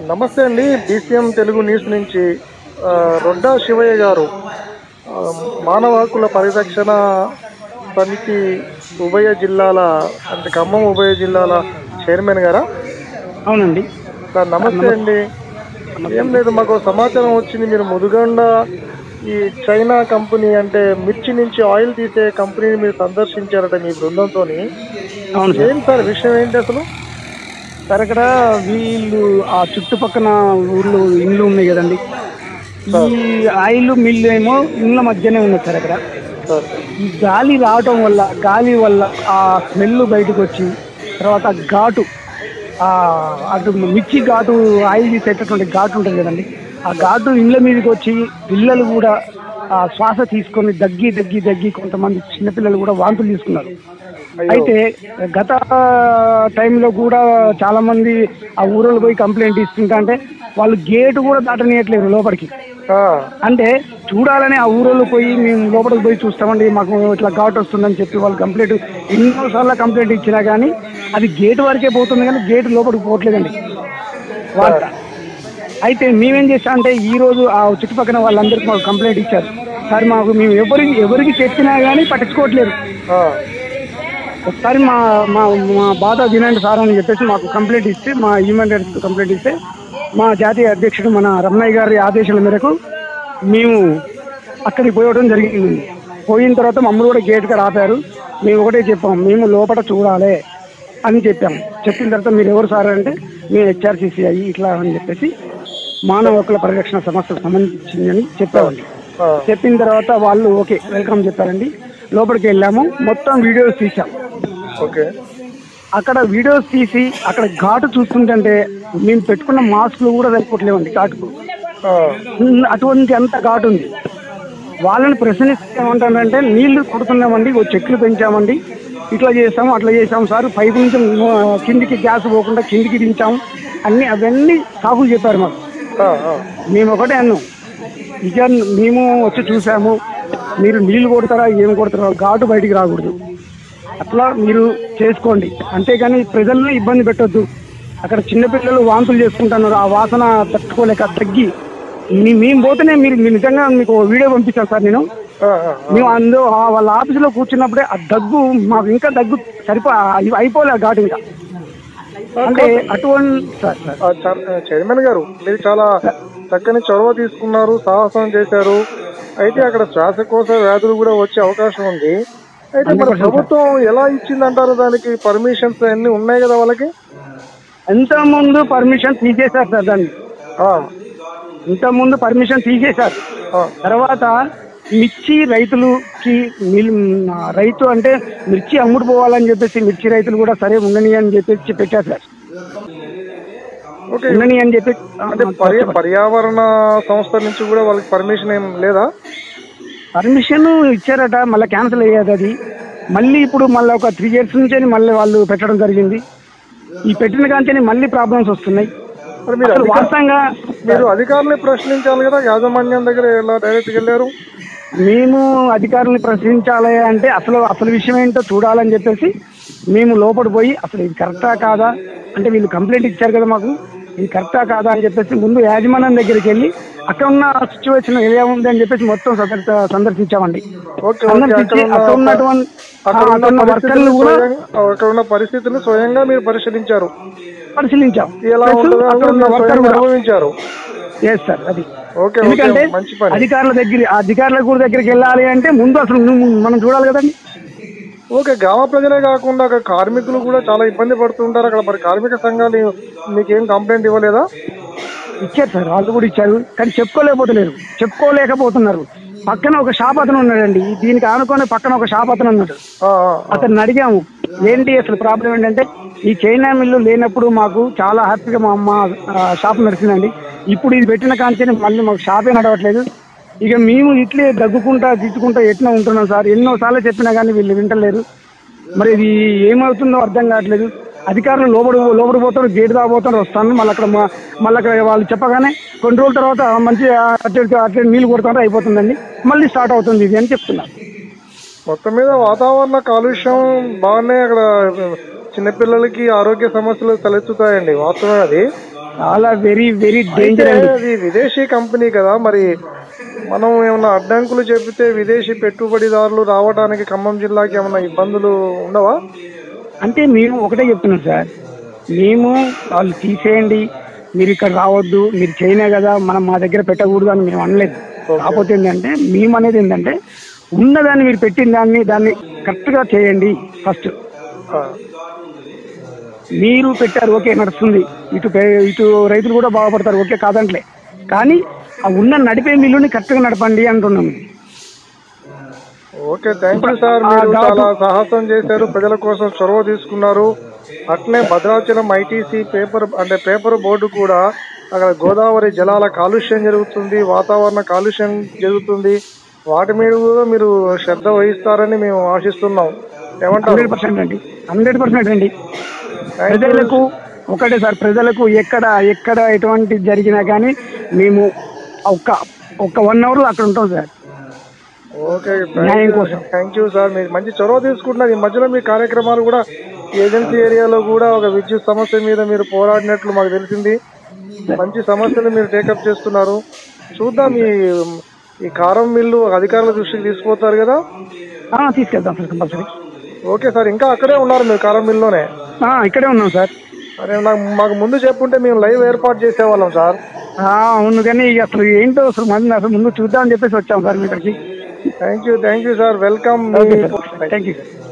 నమస్తే అండి BCM Telugu news నుంచి ఆ, రొడ్డా శివయ్య గారు ఆ, మానవ హక్కుల పరిరక్షణ సమితి ఉభయ జిల్లాల అంటే ఖమ్మం ఉభయ జిల్లాల చైర్మన్ గారా అవునండి సార్ నమస్తే అండి ఏం లేదు మాకు సమాచారం వచ్చింది మీరు ముదుగండ ఈ చైనా కంపెనీ అంటే మిర్చి నుంచి ఆయిల్ తీసే కంపెనీని మీరు సందర్శించారట మీ బృందంతో అవును సార్ ఏం సార్ విషయం ఏంటి అసలు సార్ అక్కడ వీళ్ళు ఆ చుట్టుపక్కల ఊర్లు ఇండ్లు ఉన్నాయి కదండి ఈ ఆయిల్ మిల్లు ఏమో ఇండ్ల మధ్యనే ఉన్నది సార్ అక్కడ సార్ ఈ గాలి రావటం వల్ల గాలి వల్ల ఆ స్మెల్ బయటకు వచ్చి తర్వాత ఘాటు ఆ అటు మిర్చి ఘాటు ఆయిల్ తీసేటటువంటి ఘాటు ఉంటుంది కదండి ఆ ఘాటు ఇళ్ళ మీదకి వచ్చి పిల్లలు కూడా ఆ శ్వాస తీసుకొని దగ్గి దగ్గి దగ్గి కొంతమంది చిన్నపిల్లలు కూడా వాంతులు తీసుకున్నారు అయితే గత టైంలో కూడా చాలా మంది ఆ ఊరిలో పోయి కంప్లైంట్ ఇస్తుంటా అంటే వాళ్ళు గేటు కూడా దాటనీయట్లేరు లోపలికి ఆ, అంటే చూడాలని ఆ ఊరిలో పోయి మేము లోపలికి పోయి చూస్తామండి మాకు ఇట్లా ఘాట్ వస్తుందని చెప్పి వాళ్ళు కంప్లైంట్ ఎన్నోసార్లు కంప్లైంట్ ఇచ్చినా కానీ అది గేట్ వరకే పోతుంది కానీ గేట్ లోపలికి పోవట్లేదండి వార్త అయితే మేమేం చేస్తాం అంటే ఈ రోజు ఆ చుట్టుపక్కల వాళ్ళందరికీ మాకు కంప్లైంట్ ఇచ్చారు సార్ మాకు మేము ఎవరికి ఎవరికి చెప్పినా కానీ పట్టించుకోవట్లేదు ఆ, ఒకసారి మా మా మా బాధ వినండి సార్ అని చెప్పేసి మాకు కంప్లైంట్ ఇస్తే మా హ్యూమన్ రైట్స్ కంప్లైంట్ ఇస్తే మా జాతీయ అధ్యక్షుడు మన రమణయ్య గారి ఆదేశాల మేరకు మేము అక్కడికి పోవడం జరిగింది పోయిన తర్వాత మమ్మల్ని కూడా గేట్ కాడ ఆపారు మేము ఒకటే చెప్పాం మేము లోపల చూడాలి అని చెప్పాం చెప్పిన తర్వాత మీరు ఎవరు సార్ అంటే మేము హెచ్ఆర్సీసీ అయ్యి ఇట్లా అని చెప్పేసి మానవ హక్కుల పరిరక్షణ సంస్థకు సంబంధించిందని చెప్పామండి ఆ, చెప్పిన తర్వాత వాళ్ళు ఓకే వెల్కమ్ చెప్పారండి లోపలికి వెళ్ళాము మొత్తం వీడియోస్ తీసాం ఓకే అక్కడ వీడియోస్ తీసి అక్కడ ఘాటు చూస్తుంటే మేము పెట్టుకున్న మాస్కులు కూడా సరిపోవట్లేవండి ఘాటుకు ఆ, ఉమ్, అటువంటి అంత ఘాటు ఉంది వాళ్ళని ప్రశ్నిస్తే ఏమంటారంటే నీళ్లు కొడుతున్నామండి ఓ చెట్లు పెంచామండి ఇట్లా చేసాము అట్లా చేసాము సార్ పైపు నుంచి ఆ, కిందికి గ్యాస్ పోకుండా కిందికి దించాము అన్ని అవన్నీ సాకులు చెప్పారు మాకు ఆ, ఆ. మేము ఒకటే అన్నాం ఇక మేము వచ్చి చూసాము మీరు నీళ్లు కొడతారా ఏం కొడతారా ఘాటు బయటికి రాకూడదు అట్లా మీరు చేసుకోండి అంతేగాని ప్రజల్ని ఇబ్బంది పెట్టొద్దు అక్కడ చిన్నపిల్లలు వాంతులు చేసుకుంటున్నారు ఆ వాసన తట్టుకోలేక తగ్గి మీ- మేము పోతేనే మీరు మీరు నిజంగా మీకు ఓ వీడియో పంపిస్తాను సార్ నేను ఆ, ఆ, మేము అందు ఆ వాళ్ళ ఆఫీసులో కూర్చున్నప్పుడే ఆ దగ్గు మాకు ఇంకా దగ్గు సరిపో అయి- అయిపోలే ఆ ఘాటు ఇంకా అంటే అటువంటి సార్ సార్ ఆ, చ- చైర్మన్ గారు మీరు చాలా చక్కని చొరవ తీసుకున్నారు సాహసం చేశారు అయితే అక్కడ శ్వాసకోశ వ్యాధులు కూడా వచ్చే అవకాశం ఉంది అయితే మన ప్రభుత్వం ఎలా ఇచ్చిందంటారు దానికి పర్మిషన్స్ అన్ని ఉన్నాయి కదా వాళ్ళకి ఇంత ముందు పర్మిషన్ తీసేశారు సార్ దాన్ని ఆ, ఇంత ముందు పర్మిషన్ తీసేశారు ఆ, తర్వాత మిర్చి రైతులకి మిల్- ఆ, రైతు అంటే మిర్చి అమ్ముడు పోవాలని చెప్పేసి మిర్చి రైతులు కూడా సరే ఉండని అని చెప్పేసి పెట్టారు సార్ ఓకే ఉండని అని చెప్పి అంటే పర్య పర్యావరణ సంస్థ నుంచి కూడా వాళ్ళకి పర్మిషన్ ఏం లేదా పర్మిషన్ ఇచ్చారట మళ్ళీ క్యాన్సిల్ అయ్యేది అది మళ్ళీ ఇప్పుడు మళ్ళీ ఒక త్రీ ఇయర్స్ నుంచి మళ్ళీ వాళ్ళు పెట్టడం జరిగింది ఈ పెట్టిన కాంచెని మళ్ళీ ప్రాబ్లమ్స్ వస్తున్నాయి మరి మీరు అసలు అధికార- వాస్తవంగా మీరు అధికారులని ప్రశ్నించాలి కదా యాజమాన్యం దగ్గర ఎలా డైరెక్ట్గా వెళ్ళారు మేము అధికారులను ప్రశ్నించాలి అంటే అసలు అసలు విషయం ఏంటో చూడాలని చెప్పేసి మేము లోపల పోయి అసలు ఇది కరెక్టా కాదా అంటే వీళ్ళు కంప్లైంట్ ఇచ్చారు కదా మాకు ఇది కరెక్టా కాదా అని చెప్పేసి ముందు యాజమాన్యం దగ్గరికి వెళ్ళి అక్కడ ఉన్న సిచ్యువేషన్ ఎలా ఉంది అని చెప్పేసి మొత్తం సందర్శ- సందర్శించామండి ఓకే ఓకే సందర్శించి అక్కడ అక్కడ ఉన్న ఉన్నటువంటి అక్కడ ఆ, ఉన్న అక్కడ ఉన్న పరిస్థితులను వర్కర్లు కూడా స్వయంగా- అక్కడ ఉన్న పరిస్థితులను స్వయంగా మీరు పరిశీలించారు పరిశీలించాం ఎలా Plus ఉంటుందో అక్కడ ఉన్న మీరు వర్కర్ స్వయంగా కూడా అనుభవించారు ఎస్ సార్ అది ఓకే ఎందుకంటే ఓకే మంచి పని అధికారుల దగ్గర ఆ అధికారుల కూడా దగ్గరికి వెళ్ళాలి అంటే ముందు అసలు నువ్వు మనం చూడాలి కదండి ఓకే గ్రామ ప్రజలే కాకుండా అక్కడ కార్మికులు కూడా చాలా ఇబ్బంది పడుతుంటారు అక్కడ మరి కార్మిక సంఘాలు మీకేం కంప్లైంట్ ఇవ్వలేదా ఇచ్చారు సార్ వాళ్ళు కూడా ఇచ్చారు కానీ చెప్పుకోలేకపోతున్నారు చెప్పుకోలేకపోతున్నారు పక్కన ఒక షాప్ అతను ఉన్నాడండి దీనికి ఆనుకొని పక్కన ఒక షాప్ అతను ఉన్నాడు ఆ, ఆ, ఆ. అతన్ని అడిగాము ఏంటి అసలు ప్రాబ్లం ఏంటంటే ఈ చైనా మిల్లు లేనప్పుడు మాకు చాలా హ్యాపీగా మా అమ్మ ఆ, షాప్ నడిచిందండి ఇప్పుడు ఇది పెట్టిన కాంచెని మళ్ళీ మాకు షాపే నడవట్లేదు ఇక మేము ఇట్లే దగ్గుకుంటా తిట్టుకుంటా ఎట్లా ఉంటున్నాం సార్ ఎన్నోసార్లు చెప్పినా కానీ వీళ్ళు వింటలేరు మరి ఇది ఏమవుతుందో అర్థం కావట్లేదు అధికారులు లోపడి లోపడి పోతారు గేట్ దాకా పోతారు వస్తాను మళ్ళీ అక్కడ మా- మళ్ళీ అక్కడ వాళ్ళు చెప్పగానే కొన్ని రోజుల తర్వాత మంచి అట్లా అట్లా నీళ్ళు కొడతారు అయిపోతుందండి మళ్ళీ స్టార్ట్ అవుతుంది ఇది అని చెప్తున్నారు మొత్తం మీద వాతావరణ కాలుష్యం బాగానే అక్కడ చిన్నపిల్లలకి ఆరోగ్య సమస్యలు తలెత్తుతాయండి వాస్తవం అది చాలా వెరీ వెరీ అయితే డేంజర్ అండి అది విదేశీ కంపెనీ కదా మరి మనం ఏమన్నా అడ్డంకులు చెబితే విదేశీ పెట్టుబడిదారులు రావడానికి ఖమ్మం జిల్లాకి ఏమన్నా ఇబ్బందులు ఉండవా అంటే మేము ఒకటే చెప్తున్నాం సార్ మేము వాళ్ళు తీసేయండి మీరు ఇక్కడ రావద్దు మీరు చైనా కదా మనం మా దగ్గర పెట్టకూడదు అని మేము అనలేదు కాకపోతే ఏంటంటే మేము అనేది ఏంటంటే ఉన్నదాన్ని మీరు పెట్టిన దాన్ని దాన్ని కరెక్ట్గా చేయండి ఫస్ట్ ఆ, మీరు పెట్టారు ఓకే నడుస్తుంది ఇటు పే- ఇటు రైతులు కూడా బాగుపడతారు ఓకే కాదంట్లే కానీ ఆ ఉన్న నడిపే మిల్లుని కరెక్ట్గా నడపండి అంటున్నాం ఓకే థ్యాంక్ యూ సార్ ఆ, మీరు డాక్టర్- చాలా సాహసం చేశారు ప్రజల కోసం చొరవ తీసుకున్నారు అట్లే భద్రాచలం ఐటీసీ పేపర్ అంటే పేపర్ బోర్డు కూడా అక్కడ గోదావరి జలాల కాలుష్యం జరుగుతుంది వాతావరణ కాలుష్యం జరుగుతుంది వాటి మీద కూడా మీరు శ్రద్ధ వహిస్తారని మేము ఆశిస్తున్నాం ఏమంటారు హండ్రెడ్ పర్సెంట్ అండి హండ్రెడ్ పర్సెంట్ అండి Thank you. ప్రజలకు ఒకటే సార్ ప్రజలకు ఎక్కడ ఎక్కడ ఎటువంటి జరిగినా కానీ మేము ఒక్క ఒక్క వన్ అవర్ అక్కడ ఉంటాం సార్ ఓకే న్యాయం కోసం. థ్యాంక్ యూ సార్ మీరు మంచి చొరవ తీసుకుంటున్నారు ఈ మధ్యలో మీ కార్యక్రమాలు కూడా ఈ ఏజెన్సీ ఏరియాలో కూడా ఒక విద్యుత్ సమస్య మీద మీరు పోరాడినట్లు మాకు తెలిసింది మంచి సమస్యలు మీరు టేకప్ చేస్తున్నారు చూద్దాం ఈ ఈ కారం మిల్లు అధికారుల దృష్టికి తీసుకుపోతారు కదా ఆ, తీసుకెళ్తాం సార్ కంపల్సరీ ఓకే సార్ ఇంకా అక్కడే ఉన్నారు మీరు కారం మిల్లులోనే ఆ, ఇక్కడే ఉన్నాం సార్ అరే నాకు మాకు ముందు చెప్పుంటే మేము లైవ్ ఏర్పాటు చేసేవాళ్ళం సార్ ఆ, అవును కానీ ఇక అసలు ఏంటో అసలు మంది అసలు ముందు చూద్దామని చెప్పేసి వచ్చాం సార్ మీ ఇక్కడికి thank you thank you sir welcome okay sir thank you sir